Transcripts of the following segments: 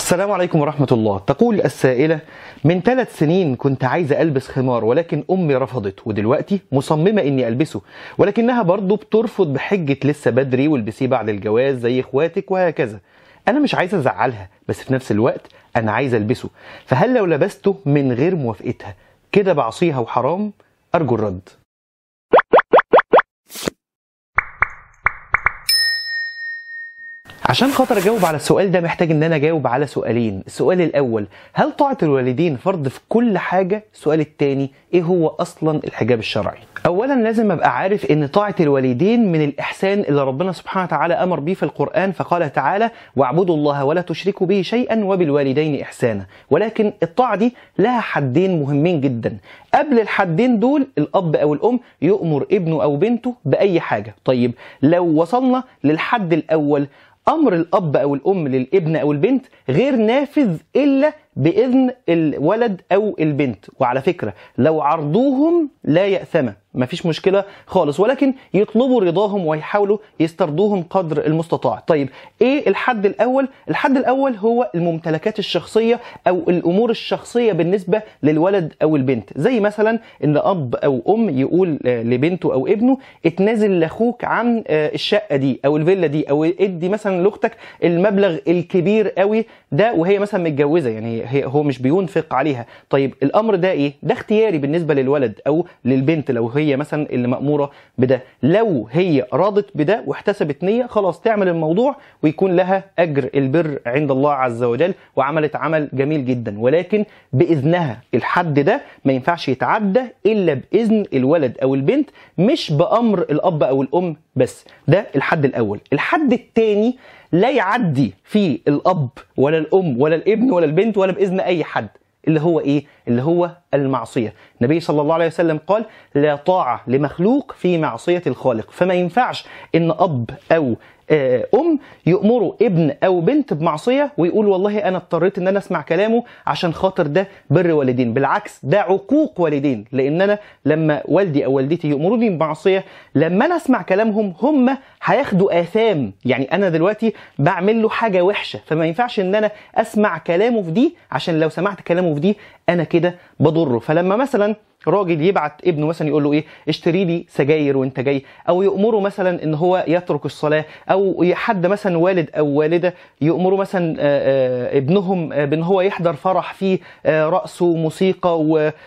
السلام عليكم ورحمة الله تقول السائلة من ثلاث سنين كنت عايزة ألبس خمار ولكن أمي رفضت ودلوقتي مصممة إني ألبسه ولكنها برضه بترفض بحجة لسه بدري والبسيه بعد الجواز زي إخواتك وهكذا أنا مش عايزة أزعلها بس في نفس الوقت أنا عايزة ألبسه فهل لو لبسته من غير موافقتها كده بعصيها وحرام أرجو الرد عشان خاطر اجاوب على السؤال ده محتاج ان انا اجاوب على سؤالين السؤال الاول هل طاعه الوالدين فرض في كل حاجه السؤال الثاني ايه هو اصلا الحجاب الشرعي اولا لازم ابقى عارف ان طاعه الوالدين من الاحسان اللي ربنا سبحانه وتعالى امر بيه في القران فقال تعالى واعبدوا الله ولا تشركوا به شيئا وبالوالدين احسانا ولكن الطاعه دي لها حدين مهمين جدا قبل الحدين دول الاب او الام يؤمر ابنه او بنته باي حاجه طيب لو وصلنا للحد الاول امر الاب او الام للابن او البنت غير نافذ الا باذن الولد او البنت وعلى فكره لو عرضوهم لا ياثم مفيش مشكله خالص ولكن يطلبوا رضاهم ويحاولوا يسترضوهم قدر المستطاع طيب ايه الحد الاول الحد الاول هو الممتلكات الشخصيه او الامور الشخصيه بالنسبه للولد او البنت زي مثلا ان اب او ام يقول لبنته او ابنه اتنازل لاخوك عن الشقه دي او الفيلا دي او ادي مثلا لاختك المبلغ الكبير قوي ده وهي مثلا متجوزه يعني هي هو مش بينفق عليها طيب الامر ده ايه ده اختياري بالنسبه للولد او للبنت لو هي مثلا اللي ماموره بده لو هي راضت بده واحتسبت نيه خلاص تعمل الموضوع ويكون لها اجر البر عند الله عز وجل وعملت عمل جميل جدا ولكن باذنها الحد ده ما ينفعش يتعدى الا باذن الولد او البنت مش بامر الاب او الام بس ده الحد الاول الحد الثاني لا يعدي فيه الاب ولا الام ولا الابن ولا البنت ولا باذن اي حد اللي هو ايه اللي هو المعصيه النبي صلى الله عليه وسلم قال لا طاعه لمخلوق في معصيه الخالق فما ينفعش ان اب او ام يامروا ابن او بنت بمعصيه ويقول والله انا اضطريت ان انا اسمع كلامه عشان خاطر ده بر والدين بالعكس ده عقوق والدين لان انا لما والدي او والدتي يامروني بمعصيه لما انا اسمع كلامهم هم هياخدوا اثام يعني انا دلوقتي بعمل له حاجه وحشه فما ينفعش ان انا اسمع كلامه في دي عشان لو سمعت كلامه في دي انا كده بضره فلما مثلا راجل يبعت ابنه مثلا يقول له ايه اشتري لي سجاير وانت جاي او يامره مثلا ان هو يترك الصلاه او حد مثلا والد او والده يامروا مثلا ابنهم بان هو يحضر فرح فيه رقص وموسيقى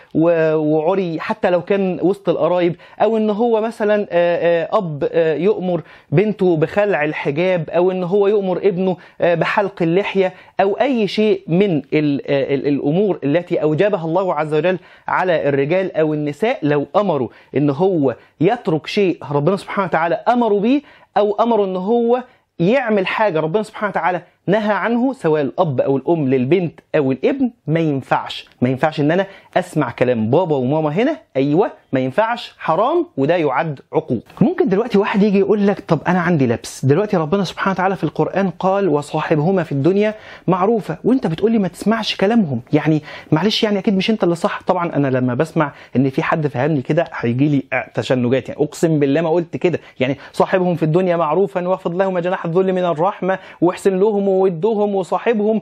وعري حتى لو كان وسط القرايب او ان هو مثلا اب يامر بنته بخلع الحجاب او ان هو يامر ابنه بحلق اللحيه او اي شيء من الامور التي اوجبها الله عز وجل على الرجال او النساء لو امروا ان هو يترك شيء ربنا سبحانه وتعالى امروا بيه او امروا ان هو يعمل حاجه ربنا سبحانه وتعالى نهى عنه سواء الاب او الام للبنت او الابن ما ينفعش ما ينفعش ان انا اسمع كلام بابا وماما هنا ايوه ما ينفعش حرام وده يعد عقوق ممكن دلوقتي واحد يجي يقول لك طب انا عندي لبس دلوقتي ربنا سبحانه وتعالى في القران قال وصاحبهما في الدنيا معروفه وانت بتقول لي ما تسمعش كلامهم يعني معلش يعني اكيد مش انت اللي صح طبعا انا لما بسمع ان في حد فهمني كده هيجي لي تشنجات يعني اقسم بالله ما قلت كده يعني صاحبهم في الدنيا معروفا واخفض لهم جناح الذل من الرحمه واحسن لهم وودهم وصاحبهم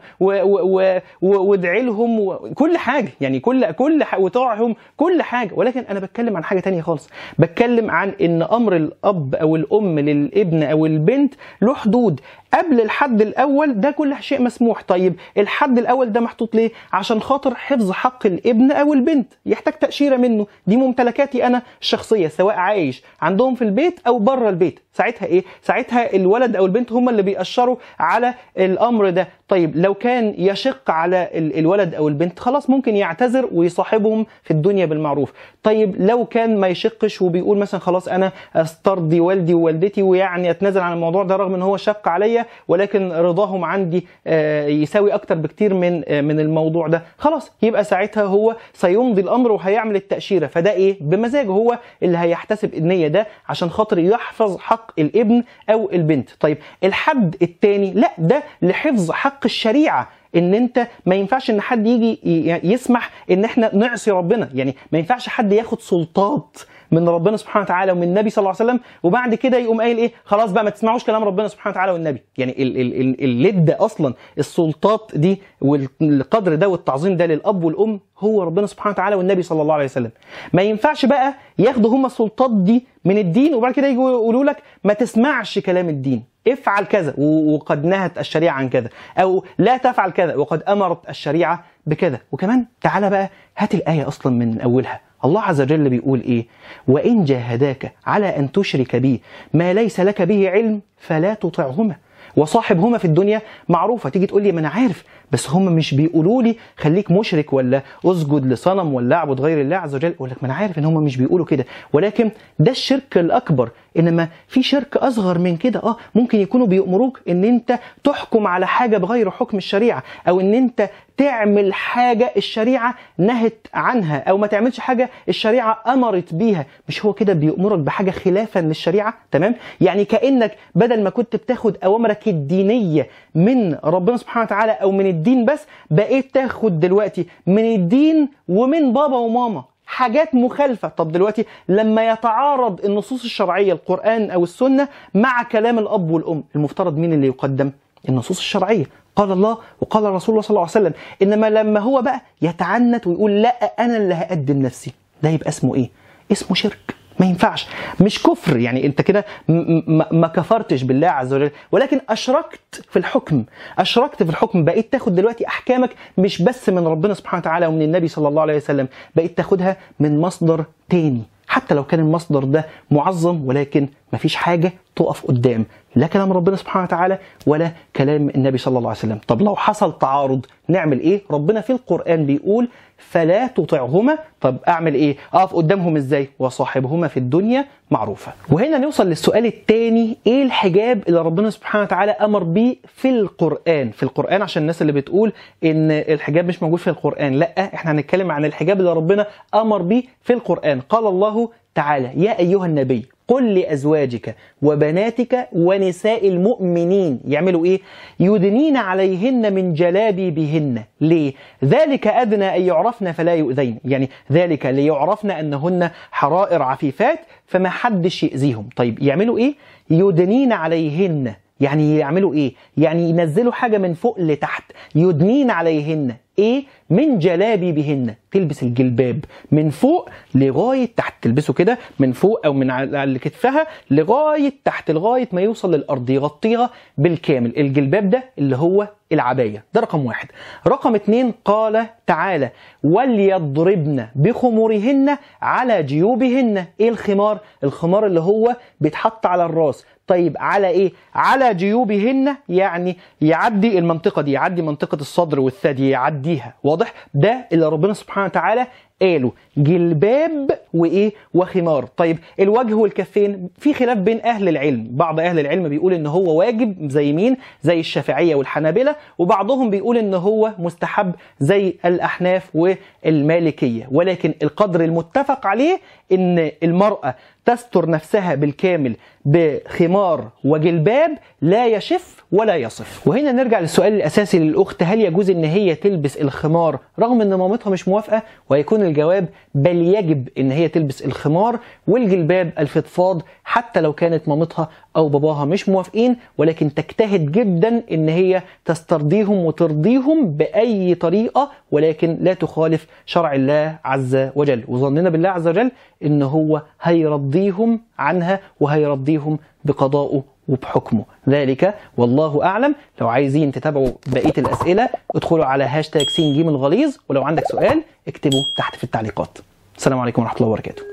وادعي لهم وكل حاجه يعني كل كل وطاعهم كل حاجه ولكن انا بتكلم عن حاجه تانية خالص بتكلم عن ان امر الاب او الام للابن او البنت له حدود قبل الحد الاول ده كل شيء مسموح طيب الحد الاول ده محطوط ليه عشان خاطر حفظ حق الابن او البنت يحتاج تاشيره منه دي ممتلكاتي انا الشخصيه سواء عايش عندهم في البيت او بره البيت ساعتها ايه ساعتها الولد او البنت هم اللي بيأشروا على الامر ده طيب لو كان يشق على الولد او البنت خلاص ممكن يعتذر ويصاحبهم في الدنيا بالمعروف طيب لو كان ما يشقش وبيقول مثلا خلاص انا استرضي والدي ووالدتي ويعني اتنازل عن الموضوع ده رغم ان هو شق عليا ولكن رضاهم عندي يساوي اكتر بكتير من من الموضوع ده خلاص يبقى ساعتها هو سيمضي الامر وهيعمل التاشيره فده ايه بمزاجه هو اللي هيحتسب النيه ده عشان خاطر يحفظ حق الابن او البنت طيب الحد الثاني لا ده لحفظ حق الشريعه ان انت ما ينفعش ان حد يجي يسمح ان احنا نعصي ربنا يعني ما ينفعش حد ياخد سلطات من ربنا سبحانه وتعالى ومن النبي صلى الله عليه وسلم وبعد كده يقوم قايل ايه خلاص بقى ما تسمعوش كلام ربنا سبحانه وتعالى والنبي يعني ال- ال- ال- اللي ادى اصلا السلطات دي والقدر ده والتعظيم ده للاب والام هو ربنا سبحانه وتعالى والنبي صلى الله عليه وسلم ما ينفعش بقى ياخدوا هم السلطات دي من الدين وبعد كده يجوا يقولوا لك ما تسمعش كلام الدين افعل كذا و- وقد نهت الشريعه عن كذا او لا تفعل كذا وقد امرت الشريعه بكذا وكمان تعالى بقى هات الايه اصلا من اولها الله عز وجل بيقول ايه وان جاهداك على ان تشرك بي ما ليس لك به علم فلا تطعهما وصاحبهما في الدنيا معروفه تيجي تقول لي ما انا عارف بس هم مش بيقولوا لي خليك مشرك ولا اسجد لصنم ولا اعبد غير الله عز وجل اقول لك ما انا عارف ان هم مش بيقولوا كده ولكن ده الشرك الاكبر انما في شرك اصغر من كده اه ممكن يكونوا بيأمروك ان انت تحكم على حاجه بغير حكم الشريعه او ان انت تعمل حاجه الشريعه نهت عنها او ما تعملش حاجه الشريعه امرت بيها مش هو كده بيأمرك بحاجه خلافا للشريعه تمام يعني كانك بدل ما كنت بتاخد اوامرك الدينيه من ربنا سبحانه وتعالى او من الدين بس بقيت تاخد دلوقتي من الدين ومن بابا وماما حاجات مخالفة طب دلوقتي لما يتعارض النصوص الشرعية القرآن أو السنة مع كلام الأب والأم المفترض مين اللي يقدم النصوص الشرعية قال الله وقال رسول الله صلى الله عليه وسلم إنما لما هو بقى يتعنت ويقول لا أنا اللي هقدم نفسي ده يبقى اسمه إيه اسمه شرك ما ينفعش مش كفر يعني انت كده م- م- ما كفرتش بالله عز وجل ولكن اشركت في الحكم اشركت في الحكم بقيت تاخد دلوقتي احكامك مش بس من ربنا سبحانه وتعالى ومن النبي صلى الله عليه وسلم بقيت تاخدها من مصدر تاني حتى لو كان المصدر ده معظم ولكن مفيش حاجة تقف قدام لا كلام ربنا سبحانه وتعالى ولا كلام النبي صلى الله عليه وسلم طب لو حصل تعارض نعمل ايه ربنا في القرآن بيقول فلا تطعهما طب اعمل ايه اقف قدامهم ازاي وصاحبهما في الدنيا معروفة وهنا نوصل للسؤال الثاني ايه الحجاب اللي ربنا سبحانه وتعالى امر بيه في القرآن في القرآن عشان الناس اللي بتقول ان الحجاب مش موجود في القرآن لا احنا هنتكلم عن الحجاب اللي ربنا امر بيه في القرآن قال الله تعالى يا ايها النبي قل لازواجك وبناتك ونساء المؤمنين يعملوا ايه يدنين عليهن من جلابيبهن ليه ذلك ادنى ان يعرفن فلا يؤذين يعني ذلك ليعرفن انهن حرائر عفيفات فما حدش يأذيهم طيب يعملوا ايه يدنين عليهن يعني يعملوا ايه يعني ينزلوا حاجه من فوق لتحت يدنين عليهن ايه من جلابيبهن تلبس الجلباب من فوق لغايه تحت تلبسه كده من فوق او من على على كتفها لغايه تحت لغايه ما يوصل للارض يغطيها بالكامل الجلباب ده اللي هو العبايه ده رقم واحد رقم اتنين قال تعالى وليضربن بخمورهن على جيوبهن ايه الخمار الخمار اللي هو بيتحط على الراس طيب على ايه على جيوبهن يعني يعدي المنطقه دي يعدي منطقه الصدر والثدي يعديها واضح ده اللي ربنا سبحانه وتعالى قالوا جلباب وايه وخمار طيب الوجه والكفين في خلاف بين اهل العلم بعض اهل العلم بيقول ان هو واجب زي مين زي الشافعيه والحنابله وبعضهم بيقول ان هو مستحب زي الاحناف والمالكيه ولكن القدر المتفق عليه ان المراه تستر نفسها بالكامل بخمار وجلباب لا يشف ولا يصف وهنا نرجع للسؤال الاساسي للاخت هل يجوز ان هي تلبس الخمار رغم ان مامتها مش موافقه ويكون الجواب بل يجب ان هي تلبس الخمار والجلباب الفضفاض حتى لو كانت مامتها او باباها مش موافقين ولكن تجتهد جدا ان هي تسترضيهم وترضيهم باي طريقه ولكن لا تخالف شرع الله عز وجل وظننا بالله عز وجل ان هو هيرضيهم عنها وهيرضيهم بقضائه وبحكمه ذلك والله اعلم لو عايزين تتابعوا بقيه الاسئله ادخلوا على هاشتاج سين جيم الغليظ ولو عندك سؤال اكتبه تحت في التعليقات السلام عليكم ورحمه الله وبركاته